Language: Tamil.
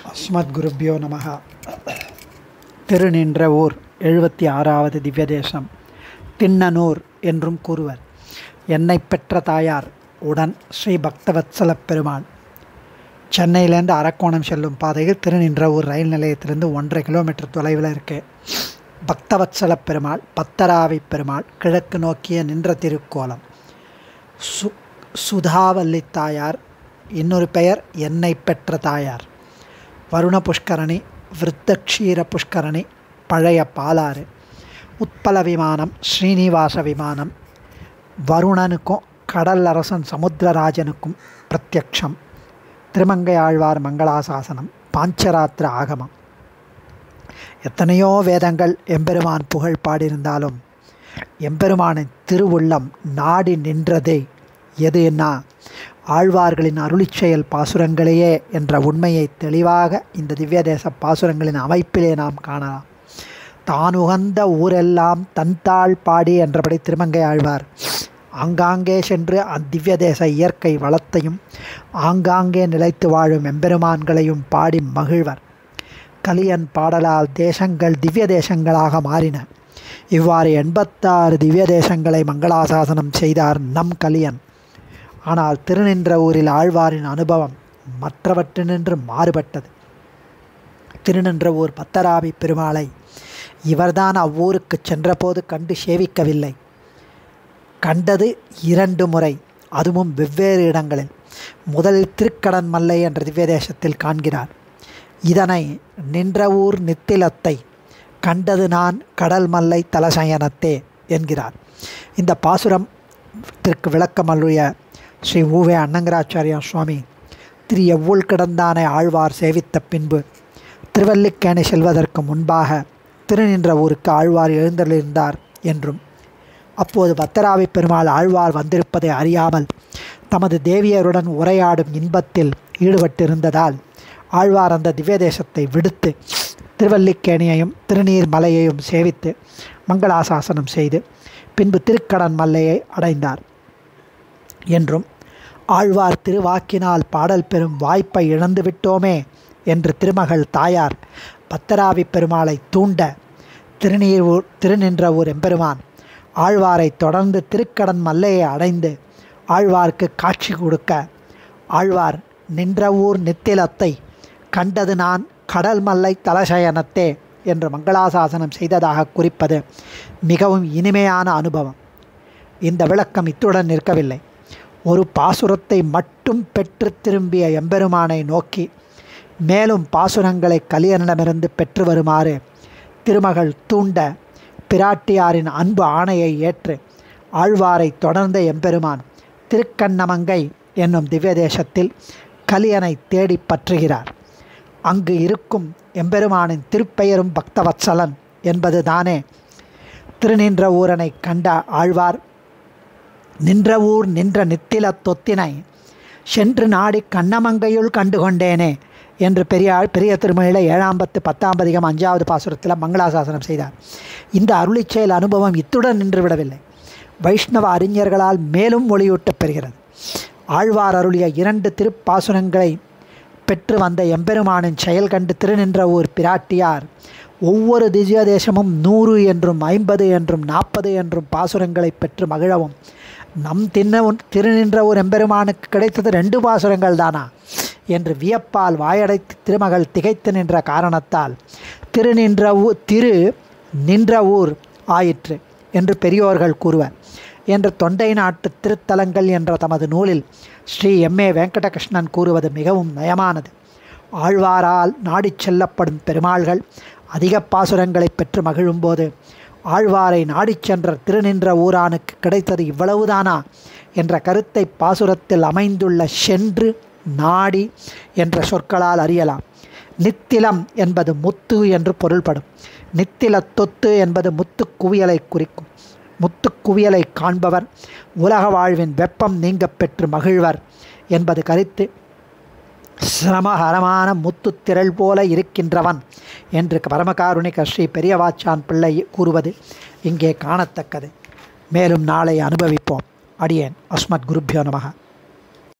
அஸ்மத்குருப்பியோ நமக திருநின்ற ஊர் எழுபத்தி ஆறாவது திவ்யதேசம் திண்ணனூர் என்றும் கூறுவர் என்னை பெற்ற தாயார் உடன் ஸ்ரீ பக்தவத்சல பெருமாள் சென்னையிலேருந்து அரக்கோணம் செல்லும் பாதையில் திருநின்றவூர் ரயில் நிலையத்திலிருந்து ஒன்றரை கிலோமீட்டர் தொலைவில் இருக்கு பக்தவத்சல பெருமாள் பத்தராவி பெருமாள் கிழக்கு நோக்கிய நின்ற திருக்கோலம் சு சுதாவல்லி தாயார் இன்னொரு பெயர் என்னை பெற்ற தாயார் வருண புஷ்கரணி விருத்தக்ஷீர புஷ்கரணி பழைய பாலாறு உட்பல விமானம் ஸ்ரீனிவாச விமானம் வருணனுக்கும் கடல் அரசன் சமுத்திரராஜனுக்கும் பிரத்யக்ஷம் திருமங்கை ஆழ்வார் மங்களாசாசனம் பாஞ்சராத்திர ஆகமம் எத்தனையோ வேதங்கள் எம்பெருமான் புகழ் பாடியிருந்தாலும் எம்பெருமானின் திருவுள்ளம் நாடி நின்றதே எதுன்னா ஆழ்வார்களின் அருளிச் செயல் பாசுரங்களையே என்ற உண்மையை தெளிவாக இந்த திவ்யதேச பாசுரங்களின் அமைப்பிலே நாம் காணலாம் தான் உகந்த ஊரெல்லாம் தன்தாள் பாடி என்றபடி திருமங்கை ஆழ்வார் ஆங்காங்கே சென்று அத்திவ்ய தேச இயற்கை வளத்தையும் ஆங்காங்கே நிலைத்து வாழும் எம்பெருமான்களையும் பாடி மகிழ்வர் கலியன் பாடலால் தேசங்கள் திவ்ய தேசங்களாக மாறின இவ்வாறு எண்பத்தாறு திவ்ய தேசங்களை மங்களாசாசனம் செய்தார் நம் கலியன் ஆனால் திருநின்ற ஊரில் ஆழ்வாரின் அனுபவம் மற்றவற்றினின்று மாறுபட்டது திருநின்ற ஊர் பத்தராபி பெருமாளை இவர்தான் அவ்வூருக்கு சென்றபோது கண்டு சேவிக்கவில்லை கண்டது இரண்டு முறை அதுவும் வெவ்வேறு இடங்களில் முதலில் திருக்கடன் மல்லை என்ற திவ்யதேசத்தில் காண்கிறார் இதனை நின்ற ஊர் நித்திலத்தை கண்டது நான் கடல் மல்லை தலசயனத்தே என்கிறார் இந்த பாசுரத்திற்கு விளக்கமல்லுய ஸ்ரீ ஊவே அன்னங்கராச்சாரியா சுவாமி திரு எவ்வுள் கிடந்தானை ஆழ்வார் சேவித்த பின்பு திருவல்லிக்கேணி செல்வதற்கு முன்பாக திருநின்ற ஊருக்கு ஆழ்வார் எழுந்தருளிருந்தார் என்றும் அப்போது பத்தராவி பெருமாள் ஆழ்வார் வந்திருப்பதை அறியாமல் தமது தேவியருடன் உரையாடும் இன்பத்தில் ஈடுபட்டிருந்ததால் ஆழ்வார் அந்த திவ்யதேசத்தை விடுத்து திருவல்லிக்கேணியையும் திருநீர் மலையையும் சேவித்து மங்களாசாசனம் செய்து பின்பு திருக்கடன் மல்லையை அடைந்தார் என்றும் ஆழ்வார் திருவாக்கினால் பாடல் பெறும் வாய்ப்பை இழந்துவிட்டோமே என்று திருமகள் தாயார் பத்தராவி பெருமாளை தூண்ட திருநீர் திருநின்ற ஊர் எம்பெருமான் ஆழ்வாரை தொடர்ந்து திருக்கடன் மல்லையை அடைந்து ஆழ்வார்க்கு காட்சி கொடுக்க ஆழ்வார் நின்ற ஊர் நித்திலத்தை கண்டது நான் கடல் மல்லை தலசயனத்தே என்று மங்களாசாசனம் செய்ததாக குறிப்பது மிகவும் இனிமையான அனுபவம் இந்த விளக்கம் இத்துடன் நிற்கவில்லை ஒரு பாசுரத்தை மட்டும் பெற்று திரும்பிய எம்பெருமானை நோக்கி மேலும் பாசுரங்களை கலியனிடமிருந்து பெற்று வருமாறு திருமகள் தூண்ட பிராட்டியாரின் அன்பு ஆணையை ஏற்று ஆழ்வாரை தொடர்ந்த எம்பெருமான் திருக்கண்ணமங்கை என்னும் திவ்யதேசத்தில் கலியனை தேடி பற்றுகிறார் அங்கு இருக்கும் எம்பெருமானின் திருப்பெயரும் பக்தவத்சலன் என்பது தானே திருநின்ற ஊரனை கண்ட ஆழ்வார் நின்ற ஊர் நின்ற நித்தில தொத்தினை சென்று நாடி கண்ணமங்கையுள் கண்டுகொண்டேனே என்று பெரியாள் பெரிய திருமணியில் ஏழாம் பத்து பத்தாம் பதிகம் அஞ்சாவது பாசுரத்தில் மங்களாசாசனம் செய்தார் இந்த அருளிச்செயல் அனுபவம் இத்துடன் நின்றுவிடவில்லை வைஷ்ணவ அறிஞர்களால் மேலும் ஒளியூட்டப் பெறுகிறது ஆழ்வார் அருளிய இரண்டு திருப்பாசுரங்களை பெற்று வந்த எம்பெருமானின் செயல் கண்டு திருநின்ற ஊர் பிராட்டியார் ஒவ்வொரு திவ்ய தேசமும் நூறு என்றும் ஐம்பது என்றும் நாற்பது என்றும் பாசுரங்களை பெற்று மகிழவும் நம் தின்ன திருநின்ற ஊர் எம்பெருமானுக்கு கிடைத்தது ரெண்டு பாசுரங்கள் தானா என்று வியப்பால் வாயடைத்து திருமகள் திகைத்து நின்ற காரணத்தால் திருநின்ற ஊர் திரு நின்ற ஊர் ஆயிற்று என்று பெரியோர்கள் கூறுவர் என்று தொண்டை நாட்டு திருத்தலங்கள் என்ற தமது நூலில் ஸ்ரீ எம் ஏ வெங்கடகிருஷ்ணன் கூறுவது மிகவும் நயமானது ஆழ்வாரால் நாடிச் செல்லப்படும் பெருமாள்கள் அதிக பாசுரங்களை பெற்று மகிழும்போது ஆழ்வாரை நாடிச் சென்ற திருநின்ற ஊரானுக்கு கிடைத்தது இவ்வளவுதானா என்ற கருத்தை பாசுரத்தில் அமைந்துள்ள சென்று நாடி என்ற சொற்களால் அறியலாம் நித்திலம் என்பது முத்து என்று பொருள்படும் நித்தில தொத்து என்பது முத்து குவியலை குறிக்கும் முத்து குவியலை காண்பவர் உலக வாழ்வின் வெப்பம் நீங்க பெற்று மகிழ்வர் என்பது கருத்து சிரமஹரமான முத்து திரள் போல இருக்கின்றவன் என்று பரமகாருணிக ஸ்ரீ பெரியவாச்சான் பிள்ளை கூறுவது இங்கே காணத்தக்கது மேலும் நாளை அனுபவிப்போம் அடியேன் அஸ்மத் குருப்பியோ நமக